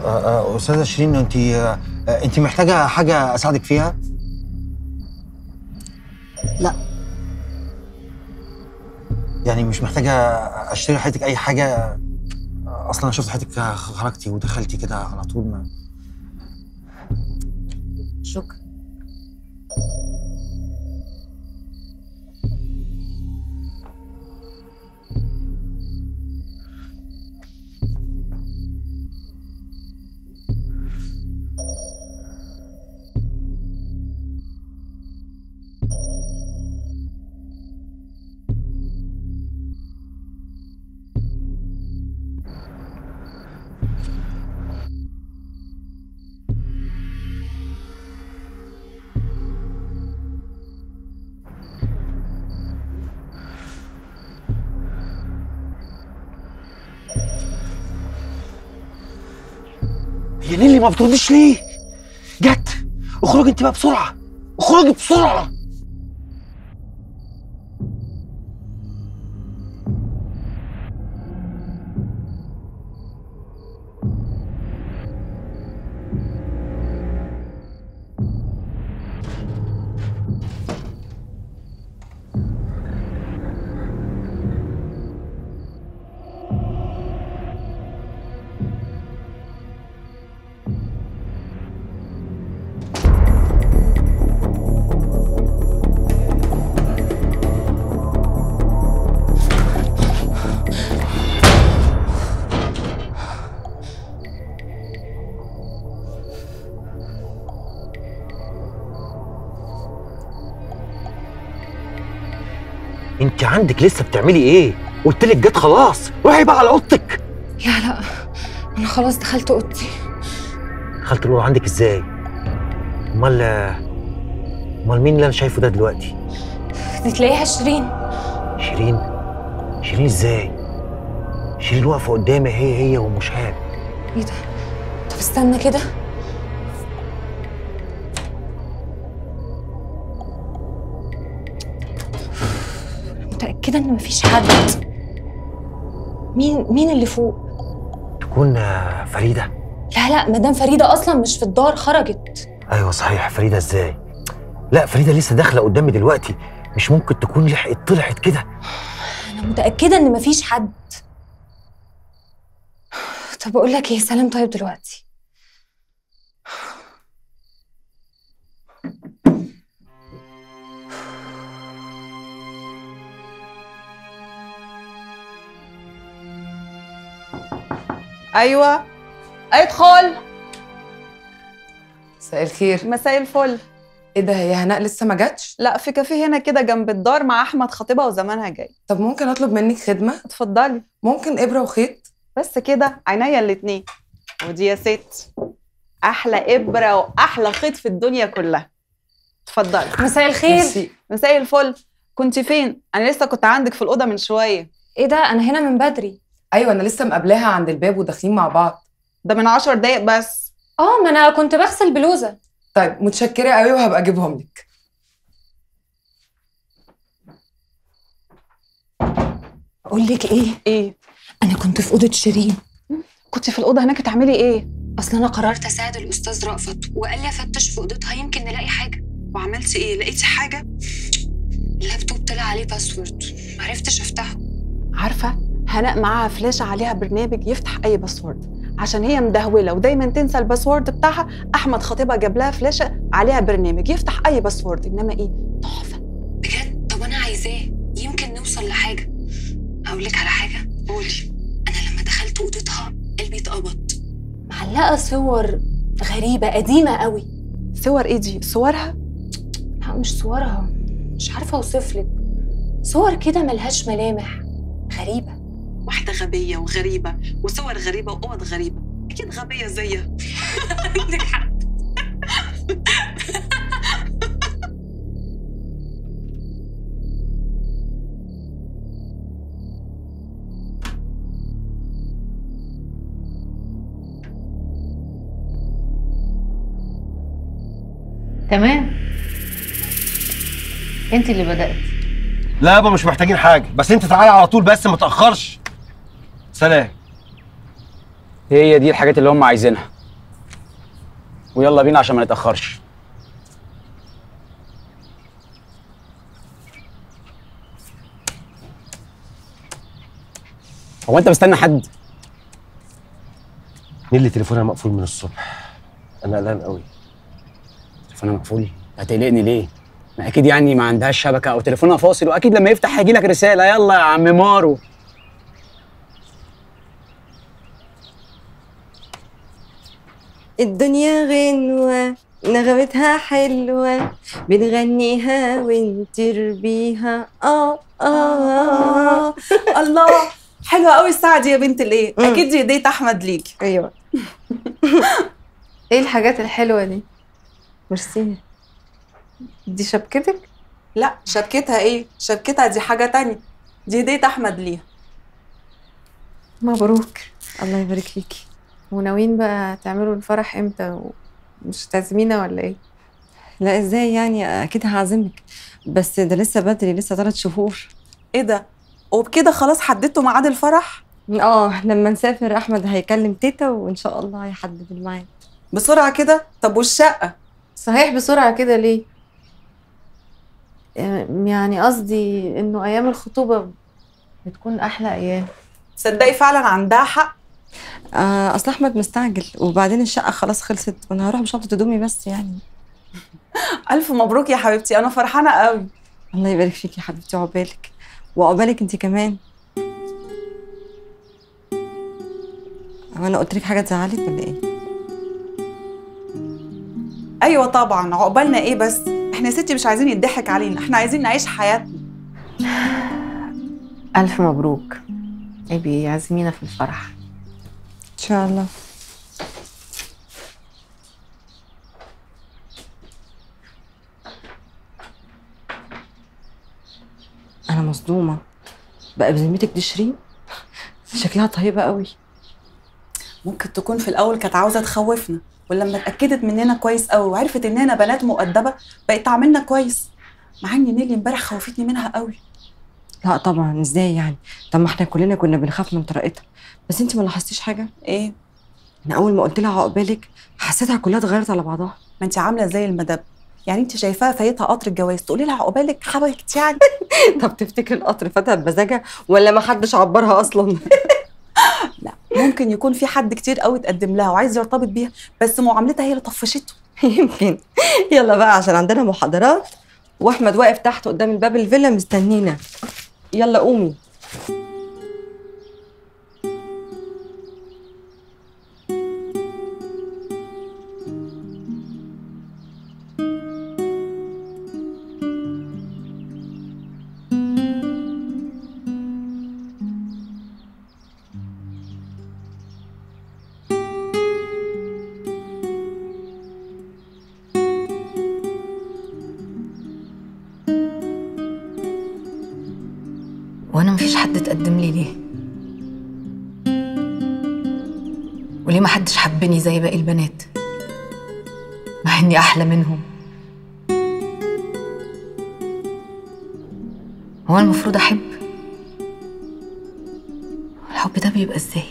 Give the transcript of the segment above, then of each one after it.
آه، آه، استاذه شيرين انت آه، آه، انت محتاجه حاجه اساعدك فيها لا يعني مش محتاجه اشتري حياتك اي حاجه آه، اصلا انا شفت حياتك خرجتي ودخلتي كده على طول ما شكرا هي نيلي ما بتردش ليه؟ جت اخرجي انت بقى بسرعه اخرجي بسرعه انت عندك لسه بتعملي ايه؟ قلت لك جت خلاص روحي بقى على اوضتك لا لا انا خلاص دخلت اوضتي دخلت الاوضه عندك ازاي؟ امال امال مين اللي انا شايفه ده دلوقتي؟ دي تلاقيها شيرين شيرين شيرين ازاي؟ شيرين واقفه قدامي هي هي ومشهاب ايه ده طب استنى كده متأكدة إن مفيش حد مين مين اللي فوق؟ تكون آه، فريده لا لا مدام فريدة أصلا مش في الدار خرجت ايوه صحيح فريده ازاي؟ لا فريده لسه داخله قدامي دلوقتي مش ممكن تكون لحقت طلعت كده أنا متأكدة إن مفيش حد طب أقول لك إيه سلام طيب دلوقتي ايوه ادخل مساء الخير مساء الفل ايه ده هي هناء لسه ما جاتش لا في كافيه هنا كده جنب الدار مع احمد خطيبها وزمانها جاي طب ممكن اطلب منك خدمه اتفضلي ممكن ابره وخيط بس كده عينيا الاتنين ودي يا ست احلى ابره واحلى خيط في الدنيا كلها اتفضلي مساء الخير ميرسي. مساء الفل كنت فين انا لسه كنت عندك في الاوضه من شويه إيه ده أنا هنا من بدري ايوه انا لسه مقابلاها عند الباب وداخلين مع بعض ده من عشر دقايق بس آه ما أنا كنت بغسل بلوزة طيب متشكره قوي وهبقى اجيبهم لك أقول لك إيه ايه أنا كنت في أوضة شيرين كنت في الاوضه هناك تعملي ايه أصل أنا قررت أساعد الأستاذ رأفت وقال لي أفتش في أوضتها يمكن نلاقي حاجة وعملتي ايه لقيتي حاجه اللابتوب طلع عليه باسورد معرفتش أفتحه عارفه هناء معاها فلاشه عليها برنامج يفتح اي باسورد عشان هي مدهوله ودايما تنسى الباسورد بتاعها احمد خطيبها جاب لها فلاشه عليها برنامج يفتح اي باسورد انما ايه تحفه بجد طب أنا عايزاه يمكن نوصل لحاجة أقول لك على حاجة قولي أنا لما دخلت أوضتها قلبي اتقبض معلقة صور غريبة قديمة قوي صور ايه دي صورها لا مش صورها مش عارفة أوصف لك صور كده ملهاش ملامح غريبة واحده غبيه وغريبه وصور غريبه واوض غريبه اكيد غبيه زيها عندك حق تمام انت اللي بدأت لا يابا مش محتاجين حاجه بس انت تعالى على طول بس ما تاخرش سلام هي دي الحاجات اللي هم عايزينها ويلا بينا عشان ما نتاخرش هو انت مستني حد نيلي تليفونها مقفول من الصبح انا قلقان قوي تليفونها مقفول هتقلقني ليه ما اكيد يعني ما عندهاش شبكه او تليفونها فاصل واكيد لما يفتح هيجي لك رساله يلا يا عم مارو الدنيا غنوة نغمتها حلوة بنغنيها ونطير بيها آه آه الله حلوه قوي الساعه دي يا بنت الايه مم. اكيد دي هديه احمد ليكي أيوة ايه الحاجات الحلوه دي ميرسي دي شبكتك لا شبكتها ايه شبكتها دي حاجه تانية دي هديه احمد ليها مبروك الله يبارك فيكي وناويين بقى تعملوا الفرح امتى مش تعزمينا ولا ايه لا ازاي يعني اكيد هعزمك بس ده لسه بدري لسه ثلاث شهور ايه ده وبكده خلاص حددتوا ميعاد الفرح اه لما نسافر احمد هيكلم تيتا وان شاء الله هيحدد الميعاد بسرعه كده طب والشقه صحيح بسرعه كده ليه يعني قصدي انه ايام الخطوبه بتكون احلى ايام تصدقي فعلا عندها حق آه اصل احمد مستعجل وبعدين الشقه خلاص خلصت وانا هروح بشنطه هدومي بس يعني الف مبروك يا حبيبتي انا فرحانه قوي الله يبارك فيك يا حبيبتي عقبالك وعقبالك انت كمان هو انا قلت لك حاجه تزعلك ولا ايه ايوه طبعا عقبالنا ايه بس احنا يا ستي مش عايزين يضحك علينا احنا عايزين نعيش حياتنا الف مبروك ابي عزمينا في الفرح ان شاء الله انا مصدومه بقى بذمتك دي شيرين شكلها طيبه قوي ممكن تكون في الاول كانت عاوزه تخوفنا ولما اتاكدت مننا كويس قوي وعرفت اننا بنات مؤدبه بقت تعاملنا كويس مع ان نيلي امبارح خوفتني منها قوي لا طبعا ازاي يعني طب ما احنا كلنا كنا بنخاف من طريقتها بس انت ما لاحظتيش حاجه ايه انا اول ما قلت لها عقبالك حسيتها كلها اتغيرت على بعضها ما انت عامله زي المدب يعني انت شايفاها فايتها قطر الجواز تقولي لها عقبالك حبكت يعني طب تفتكر القطر فاتها بمزاجها ولا ما حدش عبرها اصلا لا ممكن يكون في حد كتير قوي اتقدم لها وعايز يرتبط بيها بس معاملتها هي اللي طفشته يمكن يلا بقى عشان عندنا محاضرات واحمد واقف تحت قدام الباب الفيلا مستنينا يلا قومي وانا مفيش حد اتقدم لي ليه وليه ما حدش حبني زي باقي البنات مع اني احلى منهم هو أنا المفروض احب الحب ده بيبقى ازاي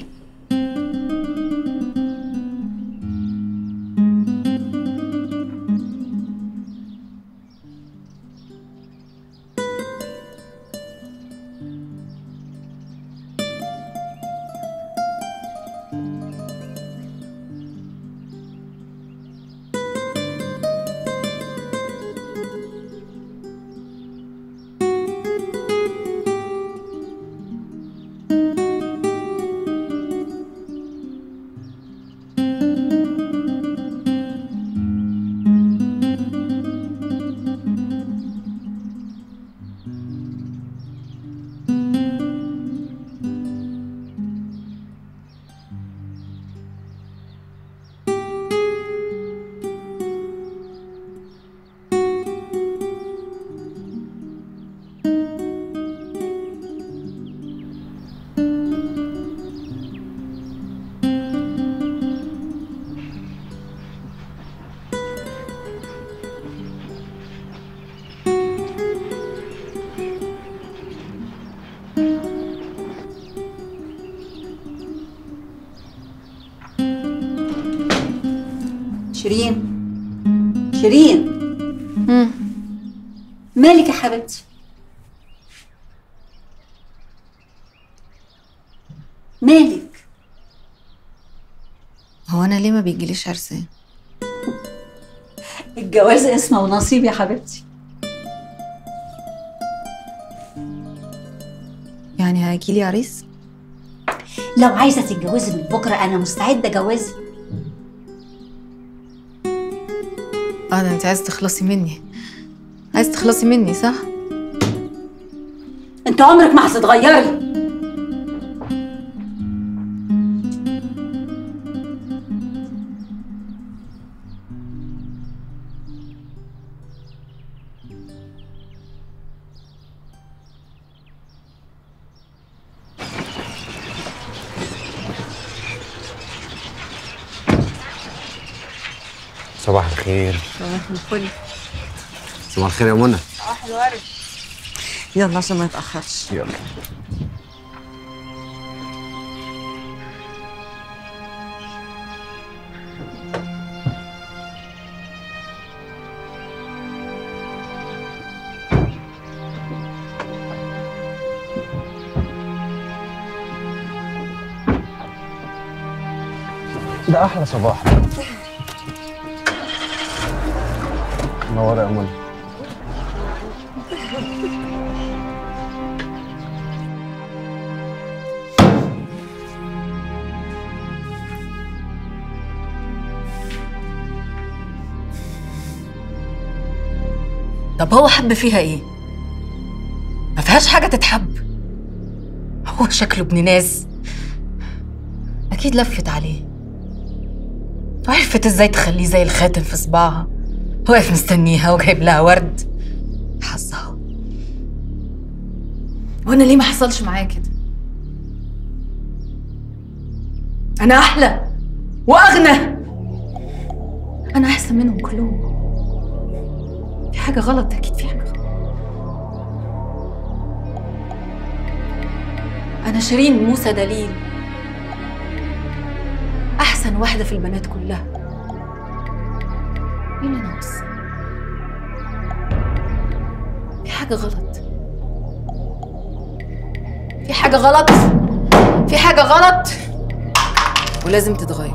شيرين شيرين مم. مالك يا حبيبتي مالك هو انا ليه ما بيجيليش عرسان الجواز اسمه ونصيب يا حبيبتي يعني هيجيلي عريس لو عايزه تتجوزي من بكره انا مستعده اجوزك اه ده انت عايزه تخلصي مني عايزه تخلصي مني صح انت عمرك ما هتتغيري صباح الخير صباح الفل صباح الخير يا منى يلا عشان ما يتاخرش يلا ده احلى صباح منوره يا منى طب هو حب فيها ايه ما فيهاش حاجه تتحب هو شكله ابن ناس اكيد لفت عليه وعرفت ازاي تخليه زي الخاتم في صباعها واقف مستنيها وجايب لها ورد حظها وانا ليه ما حصلش معايا كده انا احلى واغنى انا احسن منهم كلهم في حاجه غلط اكيد في حاجه غلط انا شيرين موسى دليل احسن واحده في البنات كلها ايه اللي ناقص في حاجه غلط في حاجه غلط في حاجه غلط ولازم تتغير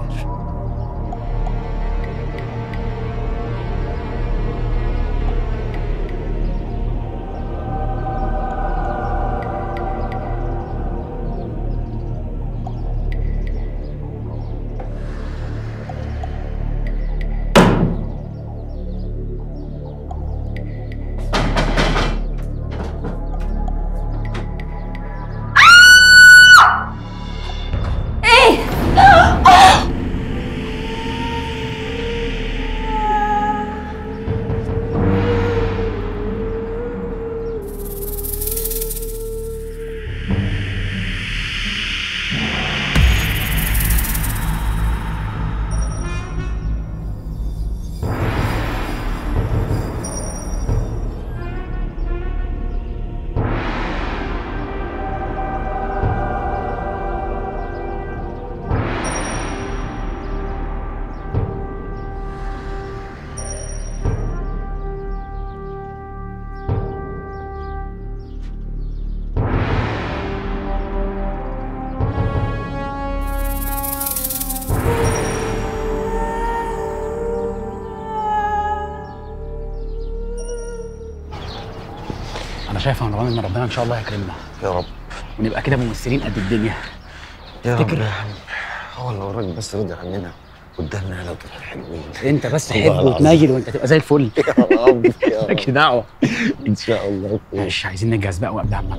انا شايف يا مروان ان ربنا ان شاء الله هيكرمنا يا رب ونبقى كده ممثلين قد الدنيا يا رب تفتكر؟ يا حبيبي هو اللي وراك بس رضي عننا قدامنا لو طلع حلوين انت بس والله حب العظيم. وتناجل وانت تبقى زي الفل يا رب يا رب مالكش دعوه ان شاء الله ماشي عايزين نجهز بقى وقبل عمك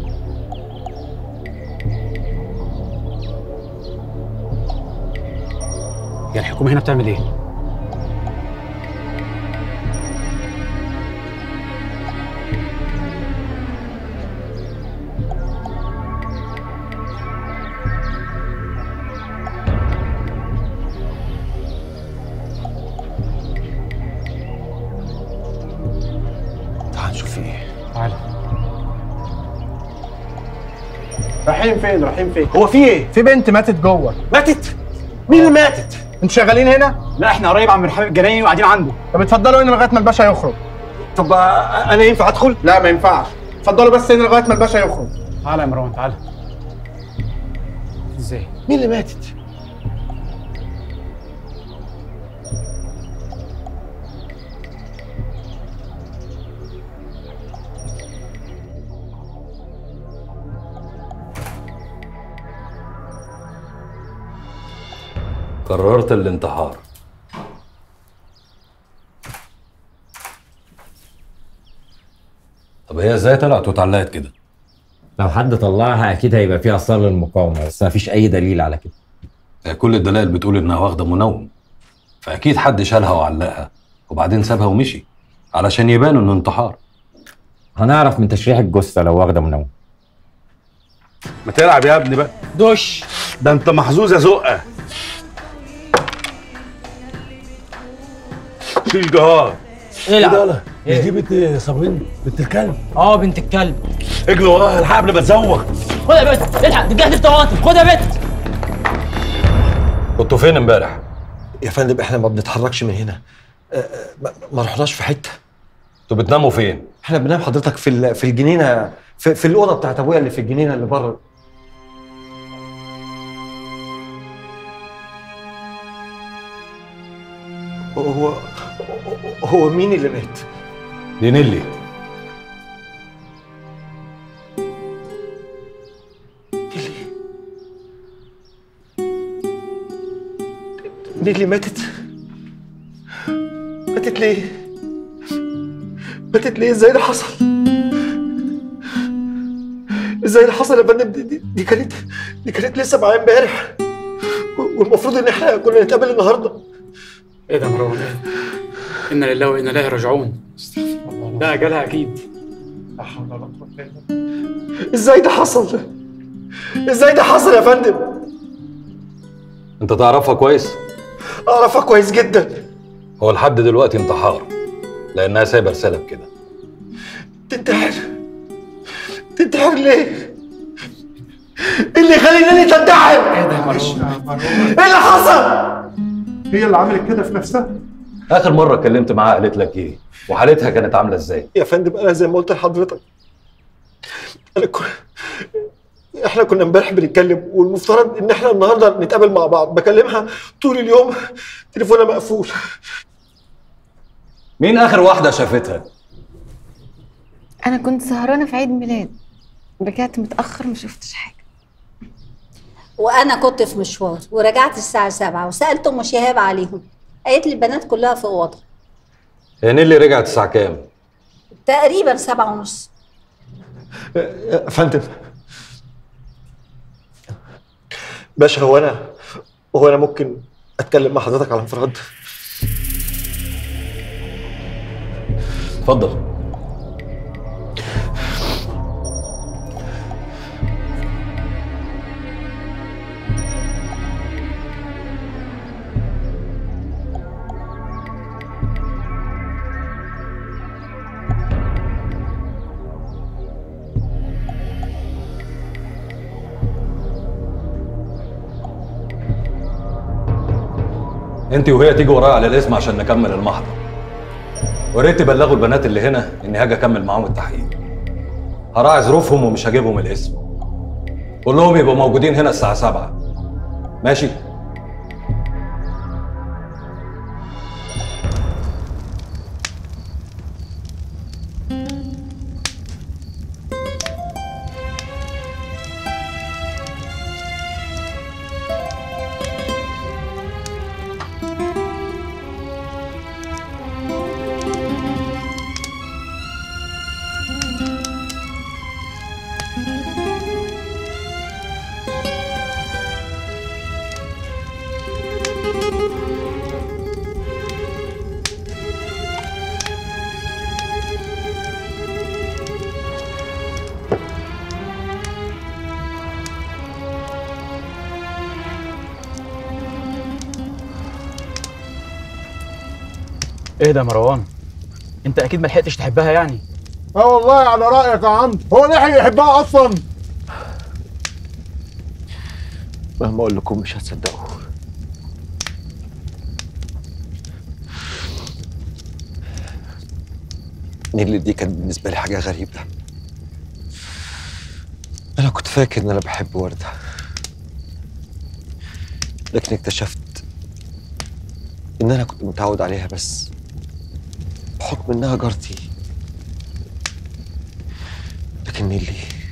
يا الحكومه هنا بتعمل ايه؟ تعال نشوف في ايه تعالى رايحين فين رايحين فين هو في ايه في بنت ماتت جوه ماتت مين اللي ماتت انتوا شغالين هنا؟ لا احنا قريب عم حبيب الجنايني وقاعدين عنده طب اتفضلوا هنا لغايه ما الباشا يخرج طب آه، انا ينفع ادخل؟ لا ما ينفعش اتفضلوا بس هنا لغايه ما الباشا يخرج تعالى يا مروان تعالى ازاي مين اللي ماتت؟ قررت الانتحار طب هي ازاي طلعت واتعلقت كده؟ لو حد طلعها اكيد هيبقى فيها اثار للمقاومه بس ما فيش اي دليل على كده هي كل الدلائل بتقول انها واخده منوم فاكيد حد شالها وعلقها وبعدين سابها ومشي علشان يبان انه انتحار هنعرف من تشريح الجثه لو واخده منوم ما تلعب يا ابني بقى دش ده انت محظوظ يا زقه شيل جهار العب مش دي بنت صابرين بنت الكلب اه بنت الكلب اجري وراها الحق قبل ما تزوغ خد يا بنت الحق دي بتحدف طماطم خد يا بنت كنتوا فين امبارح؟ يا فندم احنا ما بنتحركش من هنا آه، آه، ما- ما رحناش في حته انتوا بتناموا فين؟ احنا بننام حضرتك في ال- في الجنينه في, في الاوضه بتاعت ابويا اللي في الجنينه اللي بره هو هو مين اللي مات؟ دي نيلي نيلي ماتت ماتت ليه؟ ماتت ليه؟ ازاي ده حصل؟ ازاي ده حصل يا فندم؟ دي, دي, دي كانت دي كانت لسه معايا امبارح و- والمفروض ان احنا كنا نتقابل النهارده ايه ده يا مروان ايه انا لله وانا اليه راجعون ده اجلها اكيد ازاي ده حصل؟ ازاي ده حصل يا فندم؟ انت تعرفها كويس؟ اعرفها كويس جدا هو لحد دلوقتي انتحار لانها سايبه رساله بكده تنتحر تنتحر ليه؟ ايه اللي يخلي نيلي تنتحر؟ ايه ده يا مروان ايه اللي حصل؟ هي اللي عملت كده في نفسها اخر مره اتكلمت معاها قالت لك ايه؟ وحالتها كانت عامله ازاي؟ يا فندم انا زي ما قلت لحضرتك انا كن... احنا كنا امبارح بنتكلم والمفترض ان احنا النهارده نتقابل مع بعض بكلمها طول اليوم تليفونها مقفول مين اخر واحده شافتها؟ انا كنت سهرانه في عيد ميلاد رجعت متاخر ما شفتش حاجه وانا كنت في مشوار ورجعت الساعه 7 وسالت ام شهاب عليهم قالت لي البنات كلها في اوضه هي نيلي رجعت الساعه كام؟ تقريبا سبعة ونص يا فندم باشا هو انا هو انا ممكن اتكلم مع حضرتك على انفراد اتفضل انت وهي تيجي ورايا على الاسم عشان نكمل المحضر وريت تبلغوا البنات اللي هنا اني هاجي اكمل معاهم التحقيق هراعي ظروفهم ومش هجيبهم الاسم كلهم يبقوا موجودين هنا الساعه 7 ماشي ايه ده يا مروان انت اكيد ما لحقتش تحبها يعني اه والله على رايك يا عم هو لحق يحبها اصلا مهما اقول لكم مش هتصدقوا نيلي دي كانت بالنسبة لي حاجة غريبة أنا كنت فاكر إن أنا بحب وردة لكن اكتشفت إن أنا كنت متعود عليها بس بحكم إنها جارتي لكن نيلي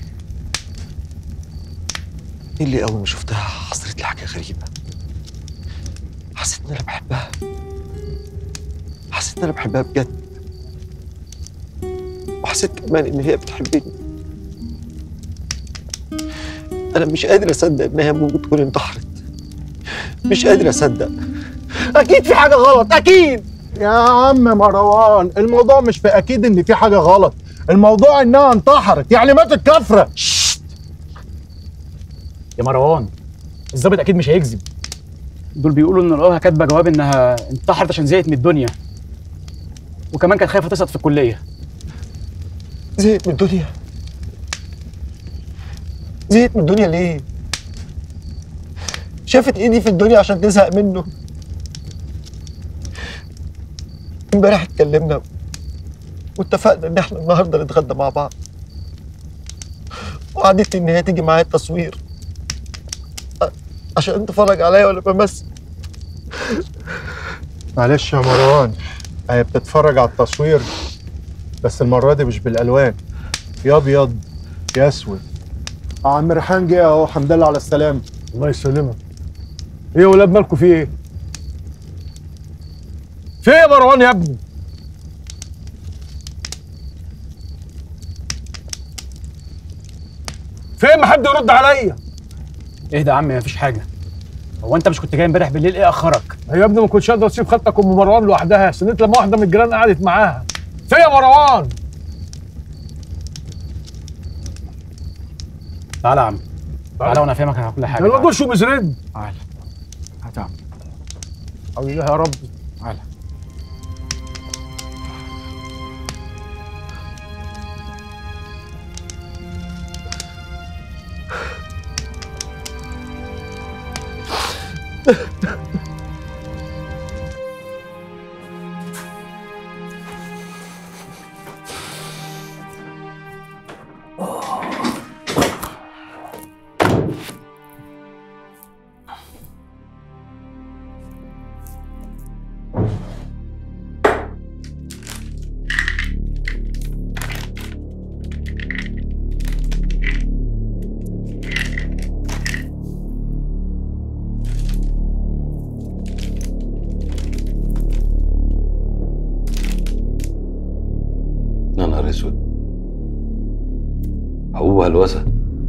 نيلي أول ما شفتها حصلت لي حاجة غريبة حسيت إن أنا بحبها حسيت إن أنا بحبها بجد وحسيت كمان إن هي بتحبني أنا مش قادر أصدق إنها ممكن تكون انتحرت مش قادر أصدق أكيد في حاجة غلط أكيد يا عم مروان الموضوع مش في اكيد ان في حاجه غلط الموضوع انها انتحرت يعني ماتت كفره يا مروان الظابط اكيد مش هيكذب دول بيقولوا ان لقوها كاتبه جواب انها انتحرت عشان زهقت من الدنيا وكمان كانت خايفه تسقط في الكليه زهقت من الدنيا زهقت من الدنيا ليه؟ شافت ايدي في الدنيا عشان تزهق منه امبارح اتكلمنا واتفقنا ان احنا النهارده نتغدى مع بعض وعدتني ان هي تيجي معايا التصوير ع- عشان تتفرج عليا وانا بمثل معلش يا مروان هي بتتفرج على التصوير بس المره دي مش بالالوان يا ابيض يا اسود عم ريحان جه اهو الحمد لله على السلامه الله يسلمك ايه يا ولاد مالكوا في ايه؟ في ايه يا مروان يا ابني؟ فين ما حد يرد عليا؟ اهدى يا عم مفيش حاجه هو انت مش كنت جاي امبارح بالليل ايه اخرك يا ابني ما كنتش اقدر اسيب خالتك ام مروان لوحدها استنيت لما واحده من الجيران قعدت معاها فين يا مروان؟ تعالى يا عم تعالى وانا افهمك على كل حاجه يلا تعالى. دول شو مزرد تعالى هات يا عم حبيبي يا رب تعالى يا نهار اسود هو هلوسه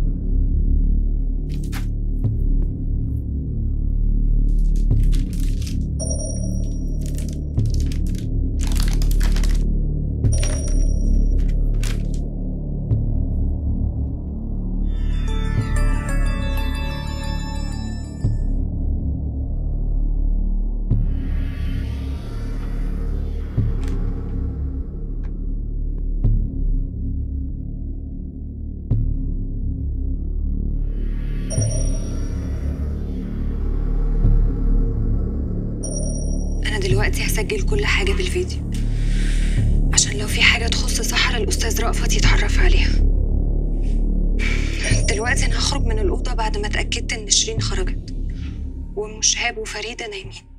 أنا دلوقتي هسجل كل حاجة بالفيديو عشان لو في حاجة تخص سحر الأستاذ رأفت يتعرف عليها دلوقتي أنا هخرج من الأوضة بعد ما اتأكدت إن شيرين خرجت وأم شهاب وفريدة نايمين